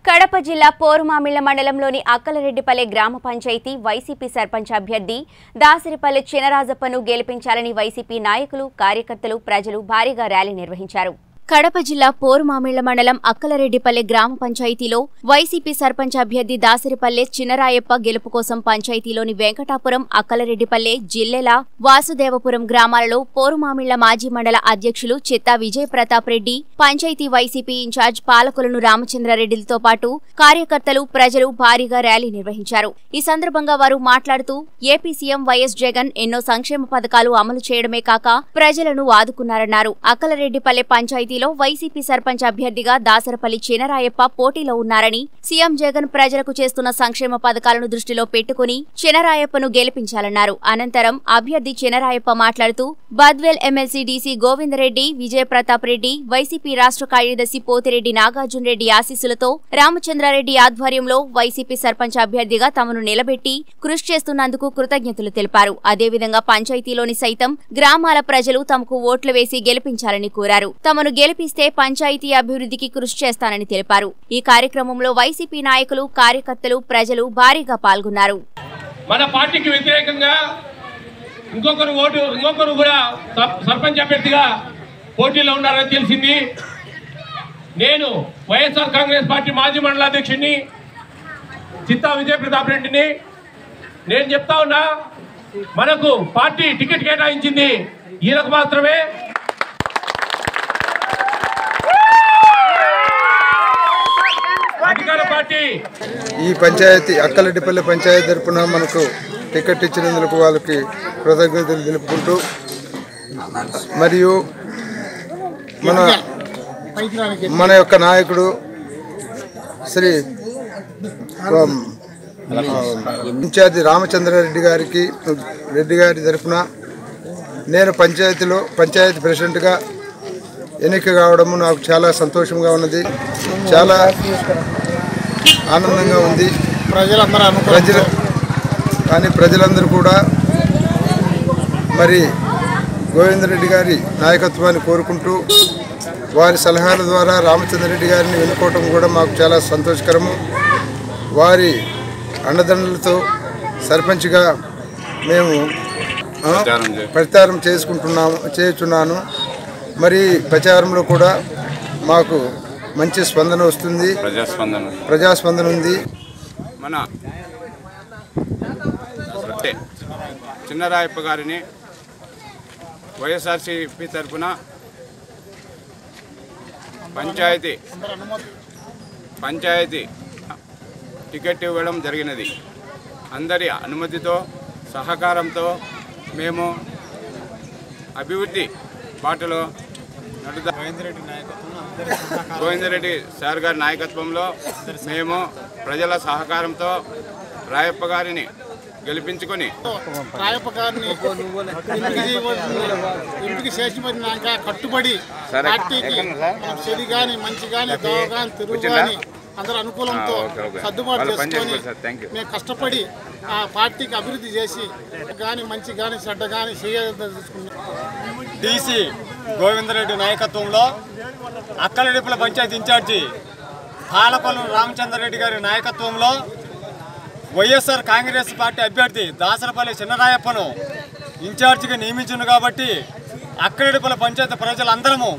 కడప జిల్లా పోరుమామిళ్ల మండలంలోని అక్కలరెడ్డిపల్లె గ్రామ పంచాయతీ వైసీపీ సర్పంచ్ అభ్యర్థి దాసరిపల్లె చినరాజప్పను గెలిపించాలని వైసీపీ నాయకులు కార్యకర్తలు ప్రజలు భారీగా ర్యాలీ నిర్వహించారు కడప జిల్లా పోరుమామిళ్ల మండలం అక్కలరెడ్డిపల్లె గ్రామ పంచాయతీలో వైసీపీ సర్పంచ్ అభ్యర్థి దాసరిపల్లె చినరాయప్ప గెలుపు కోసం పంచాయతీలోని వెంకటాపురం అక్కలరెడ్డిపల్లె జిల్లెల వాసుదేవపురం గ్రామాలలో పోరుమామిళ్ల మాజీ మండల అధ్యక్షులు చిత్తా విజయ్ ప్రతాప్ రెడ్డి పంచాయతీ వైసీపీ ఇన్ఛార్జ్ పాలకులను రామచంద్రారెడ్డిలతో పాటు కార్యకర్తలు ప్రజలు భారీగా ర్యాలీ నిర్వహించారు ఈ సందర్భంగా వారు మాట్లాడుతూ ఏపీ సీఎం వైఎస్ జగన్ ఎన్నో సంక్షేమ పథకాలు అమలు చేయడమే కాక ప్రజలను ఆదుకున్నారన్నారు అక్కలరెడ్డిపల్లె పంచాయతీలో వైసీపీ సర్పంచ్ అభ్యర్థిగా దాసరపల్లి చినరాయప్ప పోటీలో ఉన్నారని సీఎం జగన్ ప్రజలకు చేస్తున్న సంక్షేమ పథకాలను దృష్టిలో పెట్టుకుని చినరాయప్పను గెలిపించాలన్నారు అనంతరం అభ్యర్థి చినరాయప్ప మాట్లాడుతూ Badvel MLC DC Govinda Reddy Vijaya Pratap Reddy YCP రాష్ట్ర కార్యదర్శి పోతిరెడ్డి నాగార్జున రెడ్డి ఆశీస్సులతో రామచంద్రారెడ్డి ఆధ్వర్యంలో వైసీపీ సర్పంచ్ అభ్యర్థిగా తమను నిలబెట్టి కృషి చేస్తున్నందుకు కృతజ్ఞతలు తెలిపారు అదేవిధంగా పంచాయతీలోని సైతం గ్రామాల ప్రజలు తమకు ఓట్లు వేసి గెలిపించాలని కోరారు తమను గెలిపిస్తే పంచాయతీ అభివృద్ధికి కృషి చేస్తానని తెలిపారు ఈ కార్యక్రమంలో వైసీపీ నాయకులు కార్యకర్తలు ప్రజలు భారీగా పాల్గొన్నారు మన పార్టీకి వ్యతిరేకంగా ఇంకొకరు ఓటు ఇంకొకరు కూడా సర్- సర్పంచ్ అభ్యర్థిగా పోటీలో ఉన్నారని తెలిసింది నేను వైఎస్ఆర్ కాంగ్రెస్ పార్టీ మాజీ మండల అధ్యక్షుడిని చిత్తా విజయ్ ప్రతాప్ రెడ్డిని నేను చెప్తా ఉన్నా మనకు పార్టీ టికెట్ కేటాయించింది ఈయనకు మాత్రమే అధికార పార్టీ ఈ పంచాయతీ అక్కలడ్డిపల్లి పంచాయతీ తరపున మనకు టికెట్ ఇచ్చినందుకు వాళ్ళకి కృతజ్ఞతలు తెలుపుకుంటూ మరియు మన మన యొక్క నాయకుడు శ్రీ ఉమ్, ఇన్ఛార్జి రామచంద్రారెడ్డి గారికి రెడ్డి గారి తరఫున నేను పంచాయతీలో పంచాయతీ ప్రెసిడెంట్గా ఎన్నిక కావడము నాకు చాలా సంతోషంగా ఉన్నది చాలా ఆనందంగా ఉంది ప్రజలందరూ అనుకూల ప్రజలు కానీ ప్రజలందరూ కూడా మరి గోవిందరెడ్డి గారి నాయకత్వాన్ని కోరుకుంటూ వారి సలహాల ద్వారా రామచంద్రరెడ్డి గారిని ఎన్నుకోవటం కూడా మాకు చాలా సంతోషకరము వారి అండదండలతో సర్పంచ్గా మేము ఆ, ప్రచారం చేసుకుంటున్నాము చేస్తున్నాను మరి ప్రచారంలో కూడా మాకు మంచి స్పందన వస్తుంది ప్రజాస్పందన ప్రజాస్పందన ఉంది మన చిన్నరాయప్ప గారిని వైఎస్ఆర్సీపీ తరఫున పంచాయతీ పంచాయతీ టికెట్ ఇవ్వడం జరిగినది అందరి అనుమతితో సహకారంతో మేము అభివృద్ధి బాటలో నడుదా గోవిందరెడ్డి సార్ గారి నాయకత్వంలో మేము ప్రజల సహకారంతో రాయప్ప గారిని గెలిపించుకొని రాయప్ప గారిని ఎంపిక చేయబడి ఎంపిక చేసినాక కట్టుబడి సరే. పార్టీకి మనం చెడు కానీ మంచి కానీ దోవ కానీ తిరుగు వచ్చిందా? కానీ అందరు అనుకూలంతో ఆ, ఓకే, ఓకే. సర్దుబాటు వాళ్ళు పని చేసుకొని చేసుకోండి సార్, థాంక్యూ. మేము కష్టపడి ఆ పార్టీకి అభివృద్ధి చేసి కానీ మంచి కానీ చెడ్డ కానీ చేయదలుచుకున్నాం డీసీ గోవిందరెడ్డి నాయకత్వంలో అక్కలడిపుల పంచాయతీ ఇన్ఛార్జి పాలకొల్లు రామచంద్రరెడ్డి గారి నాయకత్వంలో వైఎస్ఆర్ కాంగ్రెస్ పార్టీ అభ్యర్థి దాసరపల్లి చిన్నరాయప్పను ఇన్ఛార్జిగా నియమించింది కాబట్టి అక్కలడిపుల పంచాయతీ ప్రజలందరము